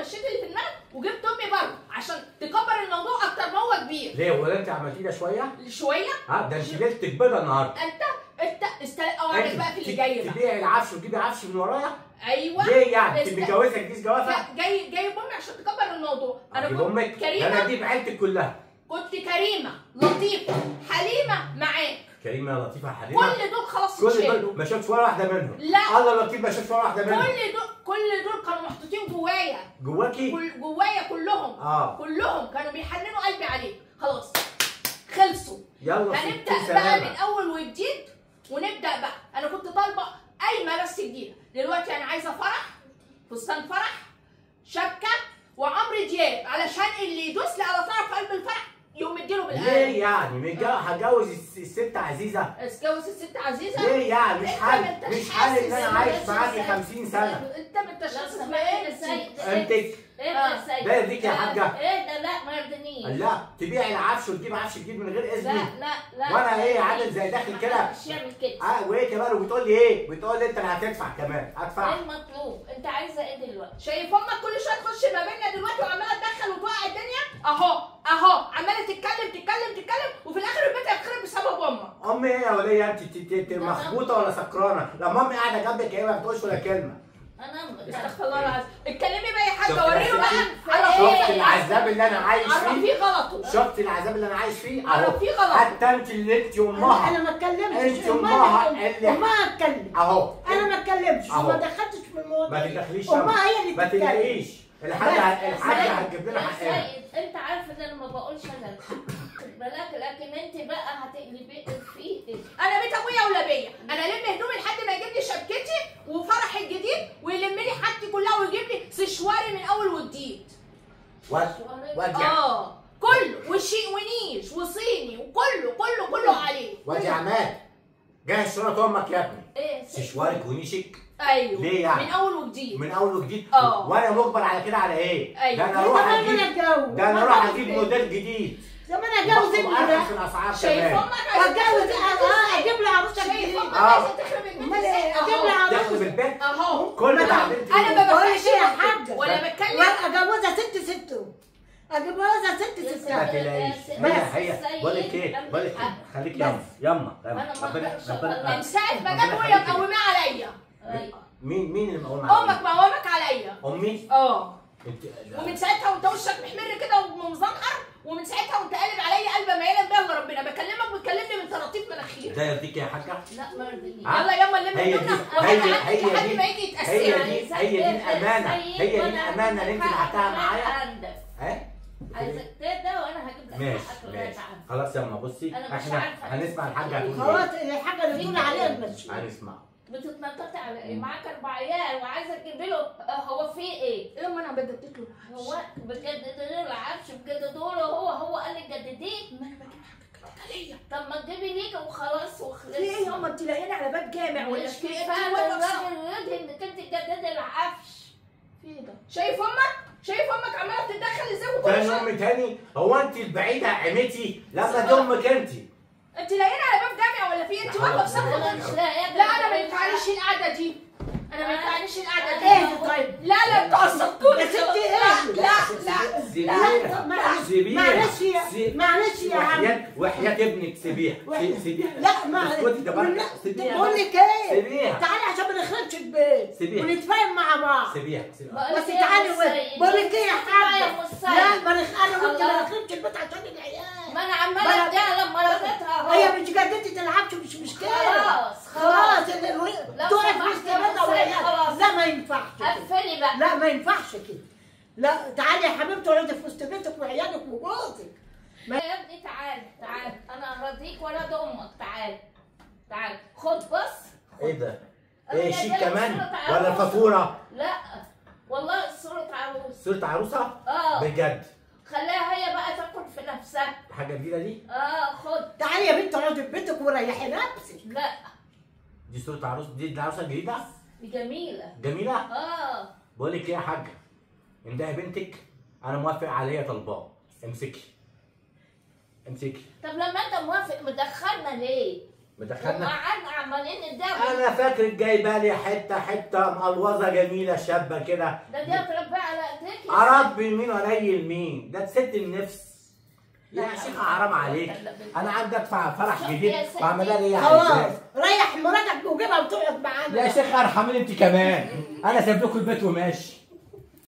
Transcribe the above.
مشيت اللي في دماغك وجبت امي برضه عشان تكبر الموضوع اكتر ما هو كبير ليه ولا انت عملتيه ده شويه؟ شويه ها ده انت ليلتك بيضه النهارده انت انت استلقى اوعدك بقى في اللي جاي بقى تبيعي العفش وتجيبي عفش من ورايا؟ ايوه ليه يعني؟ انت است- متجوزه جديد جوازه؟ لا، جاي جاي بامي عشان تكبر الموضوع انا اجيب كنت امك ده انا كريمه اجيب عيلتك كلها كنت كريمه لطيفه حليمه معاك كريمه يا لطيفه حليمه كل دول خلاص كل اتشالوا دول ما شفتش ولا واحده منهم لا. الله لطيف ما شفتش ولا واحده منهم كل دول كل دول كانوا محطوطين جوايا جواكي كل جوايا كلهم اه كلهم كانوا بيحننوا قلبي عليك خلاص خلصوا يلا هنبدا ستي بقى من سلامه اول وجديد ونبدا بقى انا كنت طالبه قايمه بس جديده دلوقتي انا عايزه فرح فستان فرح شبكه وعمرو دياب علشان اللي يدوس لي على طرف قلب الفرح يقوم مديله بالقلب ليه يعني متجو- هتجوز الس- الست عزيزه اتجوز الست عزيزه ليه يعني مش انت حل ما انتش مش حل ان انا حاسس عايش بس معاكي ازاي؟ 50 سنه انت ما انتش لو حاسس سمحت بايه يا سيد انت ايه آه. ده يا سيد ده يرضيك يا حاجة؟ ايه ده لا ما يرضينيش لا تبيعي العفش وتجيب عفش جديد من غير لا اذني لا لا وانا ايه عامل زي داخل كده مش يعمل كده اه وايه كمان وبتقول لي ايه بتقول لي انت اللي هتدفع كمان هدفع ايه المطلوب انت عايزه ايه دلوقتي شايف امك كل شويه تخش ما بيننا دلوقتي وعماله تدخل وتوقع الدنيا اهو اهو عماله تتكلم تتكلم تتكلم وفي الاخر البيت هيتخرب بسبب امك امي ايه يا وليه انت ت- ت- ت- مخبوطه ولا سكرانه لما امي قاعده جنبك ايه ما بتقولش ولا كلمه انا استغفر الله العظيم اتكلمي بقى يا حاجه شفت وريله بقى نفسك؟ عرفيه شفت العذاب اللي انا عايش فيه عرفيه غلطه شفت العذاب اللي انا عايش فيه عرفيه غلط. حتى انت اللي انت انا امها أنا ما اتكلمتش انت امها اللي اللي امها اتكلم اهو انا ما اتكلمش أهو. وما دخلتش في الموضوع ما تدخليش امها هي اللي ما تتكلم تلاقيش الحاجه بس. الحاجه هتجيب لنا يا حقنا سيد انت عارف ان انا ما بقولش انا الحق خد بالك لكن انت بقى هتقلبي في ايه انا بيت ابويا ولا بيا انا الم هدومي لحد ما يجيب لي شبكتي وفرحي الجديد ويلم لي حاجتي كلها ويجيب لي سشواري من اول وجديد وجع اه كله وشي ونيش وصيني وكله كله كله عليه وجع عماد جهز شنط امك يا ابني ايه يا سيد؟ سشوارك ونيشك ايوه ليه يعني؟ من اول وجديد من اول وجديد اه. وانا مجبر على كده على ايه؟ أيوة. ده انا اروح زمان اجيب انا اتجوز ده انا اروح اجيب موديل جديد زمان اتجوز ابني ده وارخص الاسعار شايف كمان امك عايزة اتجوز تخرب اه اجيب له عروسه شايف جديده امك اه. عايزه تخرب البيت امال ايه ازاي؟ اجيب له اهو دخل عروسه بالبيت اهو كل ما ده أنا- عملت انا ما بقول بفتحش لك ايه يا بقي حاجه ولا بتكلم اجوزها ست ست اجوزها ست يا ست سلام. ما تلاقيش بس. هي هي بقول لك ايه بقول لك ايه خليك يما يما أنا يما ما ربنا أقدرش ربنا من ساعه ما ربنا جت وهي يخليك. مقوماه عليا أيوة. مين مين اللي مقوم عليك؟ امك مقومك عليا امي اه انت ومن ساعتها وانت وشك محمر كده ومزنقر ومن ساعتها وانت قالب عليا قلبه ما يعلم بها الا ربنا بكلمك بتكلمني من طراطيف مناخير ده يرضيك يا حاجه؟ لا ما يرضينيش ها؟ يلا يلا نلم هي دي هدومنا هي وهنا عندك هي لحد دي ما يجي هي يتأسر دي عايزة هي دي إيه؟ الامانه سيد هي دي وأنا الامانه اللي انت هجيب لك بعتها حقك معايا عندك ها؟ عايزك تهدى وانا هجيب لك ماشي حقك ولا ماشي تعال خلاص يما بصي أنا مش احنا عارفة. هنسمع الحاجه هتقول خلاص ايه الحاجه اللي تقول عليها تمشي هنسمع بتتنططي على ايه معاك اربع عيال وعايزه تجيب له آه، هو في ايه ايه ما انا بددت له هو بجدد له العفش بجددوا له هو هو قال لك جدديه ما انا بجيب حاجه عليا طب ما تجيبي ليك وخلاص وخلص في ايه يا عمر انت لاقياني على باب جامع ولا مش في ايه كفايه انت واقفة في الراجل يرضي انك انت تجددي العفش في ايه ده شايف امك شايف امك عماله بتتدخل ازاي وكل تاني شويه ام تاني هو انت البعيده عمتي لما دي امك انت انت لاقياني على باب جامع ولا في ايه انت واقفه في صف انا غير- مش لاقيه لا انا ما ينفعنيش القعده دي انا ما ينفعنيش القعده دي ايه طيب لا لا بتوع السطور يا ستي ايه لا لا سيبيها معلش سيبيها معلش يا سي- معلش يا عم وحياة وحياة ابنك سيبيها سي- سيبيها لا ما اسكتي ده بقى سيبيها بقول لك ايه سيبيها تعالي عشان ما نخربش البيت سيبيها. ونتفاهم مع بعض سيبيها سيبيها بس تعالي وين بقول لك ايه يا حاجه لا ما نخ... انا وانت ما الله. نخربش البيت عشان العيال ما انا عماله اديها لما رضيتها اهو هي مش جدتي تلعبش مش مشكله خلاص خلاص خلاص ال- الو- لو تقف سمحتي وسط بيتها بس وعيال خلاص. لا ما ينفعش كده. قفلي بقى لا ما ينفعش كده لا تعالي يا حبيبتي اقعدي في وسط بيتك وعيالك وجوزك يا ابني تعال تعال انا هرضيك ولد امك تعال تعال خد بص ايه ده؟ أنا ايه جايبة شيك لك كمان صورة ولا عروسة. الفاتورة؟ لا والله صورة عروس صورة عروسة؟ اه بجد خليها هي بقى تاكل في نفسها حاجة جديدة دي؟ اه خد تعالي يا بنت اقعدي في بيتك وريحي نفسك لا دي صورة عروس دي دي عروسة جديدة؟ دي جميلة جميلة؟ اه بقول لك ايه يا حاجة؟ اندهي بنتك انا موافق عليا طلباه امسكي امسكي طب لما انت موافق مدخلنا ليه؟ مدخلنا وقعدنا عمالين ندعم انا فاكرك جايبه لي حته حته مقلوظه جميله شابه كده ده دي هتربيها على ايديك اربي مين وانيل مين ده ست النفس يا شيخ حرام عليك انا عندي ادفع فرح شوف جديد يا ستي. واعملها ليه خلاص عايزاه ريح مراتك وجيبها وتقعد معانا يا شيخ ارحميني انت كمان انا سايب لكم البيت وماشي